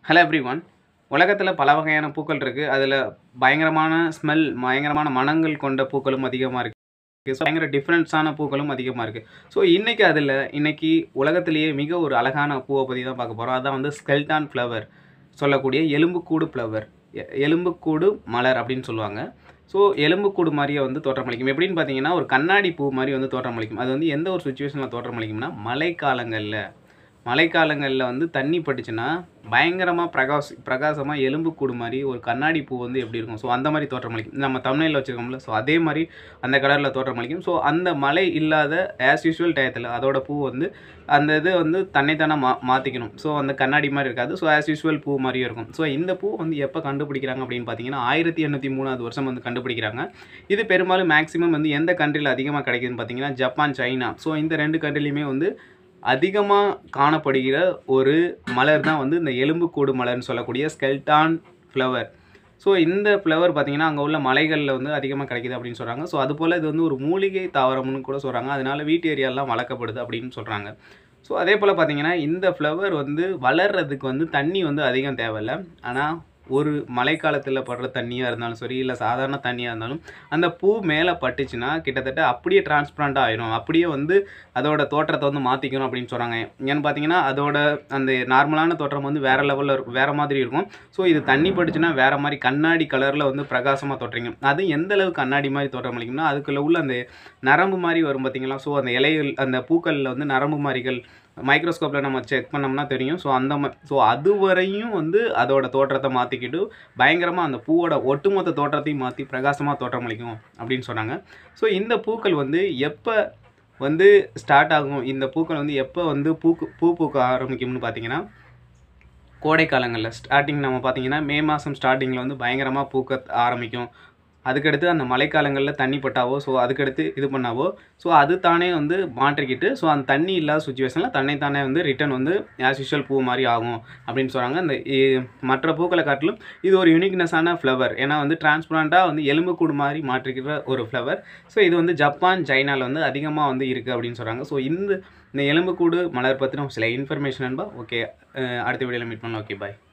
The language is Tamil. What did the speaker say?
ஹலோ எவ்ரி ஒன் உலகத்தில் பல வகையான பூக்கள் இருக்குது அதில் பயங்கரமான ஸ்மெல் பயங்கரமான மணங்கள் கொண்ட பூக்களும் அதிகமாக இருக்குது ஸோ பயங்கர டிஃப்ரெண்ட்ஸான பூக்களும் அதிகமாக இருக்குது ஸோ இன்றைக்கி அதில் இன்றைக்கி உலகத்திலேயே மிக ஒரு அழகான பூவை பற்றி தான் பார்க்க போகிறோம் அதான் வந்து ஸ்கெல்டான் ஃப்ளவர் சொல்லக்கூடிய எலும்புக்கூடு ஃப்ளவர் எலும்புக்கூடு மலர் அப்படின்னு சொல்லுவாங்க ஸோ எலும்புக்கூடு மாதிரியே வந்து தோற்றமளிக்கும் எப்படின்னு பார்த்தீங்கன்னா ஒரு கண்ணாடி பூ மாதிரி வந்து தோற்றமளிக்கும் அது வந்து எந்த ஒரு சுச்சுவேஷனில் தோற்றமளிக்கும்னா மழைக்காலங்களில் மழைக்காலங்களில் வந்து தண்ணி பட்டுச்சுன்னா பயங்கரமாக பிரகாஷ் பிரகாசமாக எலும்புக்கூடு மாதிரி ஒரு கண்ணாடி பூ வந்து எப்படி இருக்கும் ஸோ அந்த மாதிரி தோற்றமளிக்கும் நம்ம தமிழில் வச்சுருக்கோம்ல ஸோ அதே மாதிரி அந்த கலரில் தோற்றமளிக்கும் ஸோ அந்த மழை இல்லாத ஆஸ் யூஷுவல் டயத்தில் அதோட பூ வந்து அந்த இது வந்து தன்னைத்தானே மா மாற்றிக்கணும் ஸோ அந்த கண்ணாடி மாதிரி இருக்காது ஸோ ஆஸ் யூஷுவல் பூ மாதிரியும் இருக்கும் ஸோ இந்த பூ வந்து எப்போ கண்டுபிடிக்கிறாங்க அப்படின்னு பார்த்தீங்கன்னா ஆயிரத்தி எண்ணூற்றி மூணாவது வருஷம் வந்து கண்டுபிடிக்கிறாங்க இது பெரும்பாலும் மேக்ஸிமம் வந்து எந்த கண்ட்ரியில் அதிகமாக கிடைக்குதுன்னு பார்த்தீங்கன்னா ஜப்பான் சைனா ஸோ இந்த ரெண்டு கண்ட்ரிலையுமே வந்து அதிகமாக காணப்படுகிற ஒரு மலர் தான் வந்து இந்த எலும்புக்கூடு மலர்னு சொல்லக்கூடிய ஸ்கெல்டான் ஃப்ளவர் ஸோ இந்த ஃப்ளவர் பார்த்தீங்கன்னா அங்கே உள்ள மலைகளில் வந்து அதிகமாக கிடைக்குது அப்படின்னு சொல்கிறாங்க ஸோ அதுபோல் இது வந்து ஒரு மூலிகை தாவரம்னு கூட சொல்கிறாங்க அதனால வீட்டு ஏரியாலாம் வளர்க்கப்படுது அப்படின்னு சொல்கிறாங்க ஸோ அதே போல் பார்த்தீங்கன்னா இந்த ஃப்ளவர் வந்து வளர்கிறதுக்கு வந்து தண்ணி வந்து அதிகம் தேவையில்லை ஆனால் ஒரு மழைக்காலத்தில் படுற தண்ணியாக இருந்தாலும் சரி இல்லை சாதாரண தண்ணியாக இருந்தாலும் அந்த பூ மேலே பட்டுச்சுன்னா கிட்டத்தட்ட அப்படியே டிரான்ஸ்பரண்ட்டாக ஆயிரும் அப்படியே வந்து அதோட தோற்றத்தை வந்து மாற்றிக்கணும் அப்படின்னு சொல்கிறாங்க ஏன்னு பார்த்தீங்கன்னா அதோட அந்த நார்மலான தோற்றம் வந்து வேறு லெவலில் இருக்கும் வேறு மாதிரி இருக்கும் ஸோ இது தண்ணி பட்டுச்சுன்னா வேறு மாதிரி கண்ணாடி கலரில் வந்து பிரகாசமாக தோற்றீங்க அது எந்த அளவுக்கு கண்ணாடி மாதிரி தோற்றம் அளிக்கும்னா அதுக்குள்ள உள்ள அந்த நரம்பு மாதிரி வரும் பார்த்தீங்களா ஸோ அந்த இலைகள் அந்த பூக்களில் வந்து நரம்பு மாதிரிகள் மைக்ரோஸ்கோப்பில் நம்ம செக் பண்ணோம்னா தெரியும் ஸோ அந்த மா ஸோ அது வரையும் வந்து அதோட தோற்றத்தை மாற்றிக்கிட்டு பயங்கரமாக அந்த பூவோட ஒட்டுமொத்த தோற்றத்தையும் மாற்றி பிரகாசமாக தோற்றமளிக்கும் அப்படின்னு சொன்னாங்க ஸோ இந்த பூக்கள் வந்து எப்போ வந்து ஸ்டார்ட் ஆகும் இந்த பூக்கள் வந்து எப்போ வந்து பூக்கு பூ பூக்க ஆரம்பிக்கும்னு பார்த்தீங்கன்னா கோடை காலங்களில் ஸ்டார்டிங் நம்ம பார்த்தீங்கன்னா மே மாதம் ஸ்டார்டிங்கில் வந்து பயங்கரமாக பூக்க ஆரம்பிக்கும் அதுக்கடுத்து அந்த மழைக்காலங்களில் தண்ணி பட்டாவோ ஸோ அதுக்கடுத்து இது பண்ணாவோ ஸோ அது தானே வந்து மாற்றிக்கிட்டு ஸோ அந்த தண்ணி இல்லாத சுச்சுவேஷனில் தன்னை தானே வந்து ரிட்டன் வந்து ஆஸ் யூஷுவல் பூ மாதிரி ஆகும் அப்படின்னு சொல்கிறாங்க அந்த மற்ற பூக்களை காட்டிலும் இது ஒரு யூனிக்னஸான ஃப்ளவர் ஏன்னா வந்து டிரான்ஸ்பரண்ட்டாக வந்து எலும்புக்கூடு மாதிரி மாற்றிக்கிற ஒரு ஃப்ளவர் ஸோ இது வந்து ஜப்பான் சைனாவில் வந்து அதிகமாக வந்து இருக்குது அப்படின்னு சொல்கிறாங்க ஸோ இந்த இந்த எலும்புக்கூடு மலர் பற்றின சில இன்ஃபர்மேஷன் அன்பா ஓகே அடுத்த வீடியோவில் மீட் பண்ணலாம் ஓகே பாய்